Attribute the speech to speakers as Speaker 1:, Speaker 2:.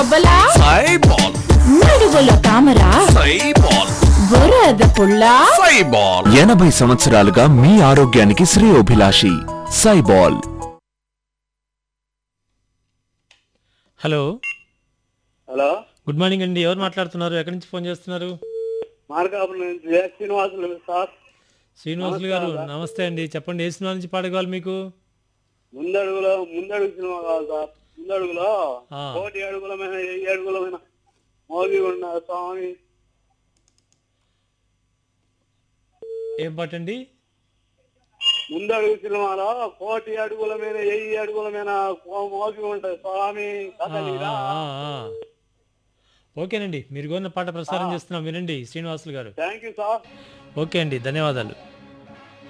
Speaker 1: బొబ్బలా
Speaker 2: సైబాల్
Speaker 1: నడుగులో తామర
Speaker 2: సైబాల్
Speaker 1: బురద పుల్ల
Speaker 2: సైబాల్
Speaker 3: ఎనభై సంవత్సరాలుగా మీ ఆరోగ్యానికి శ్రేయోభిలాషి సైబాల్
Speaker 4: హలో
Speaker 5: హలో
Speaker 4: గుడ్ మార్నింగ్ అండి ఎవరు మాట్లాడుతున్నారు ఎక్కడి నుంచి ఫోన్ చేస్తున్నారు
Speaker 5: మార్కాపురం నుంచి జయ శ్రీనివాసులు సార్
Speaker 4: శ్రీనివాసులు గారు నమస్తే అండి చెప్పండి ఏ సినిమా నుంచి పాడగవాలి మీకు
Speaker 5: ముందడుగులో ముందడుగు సినిమా కావాలి సార్ ముందడుగులో
Speaker 4: ఆ.
Speaker 5: కోటి అడుగులమైన వెయ్యి అడుగులమైన మోగి ఉన్న స్వామి
Speaker 4: ఏం పాట అండి
Speaker 5: ముందడుగు సినిమాలో కోటి అడుగుల మీద వెయ్యి అడుగుల మీద మోగి ఉంటాయి స్వామి
Speaker 4: ఆ,
Speaker 5: కదలిరా
Speaker 4: ఆ, ఆ, ఆ. ఓకేనండి మీరు కోరిన పాట ప్రసారం చేస్తున్నాం వినండి శ్రీనివాసులు గారు
Speaker 5: థ్యాంక్ యూ సార్
Speaker 4: ఓకే అండి ధన్యవాదాలు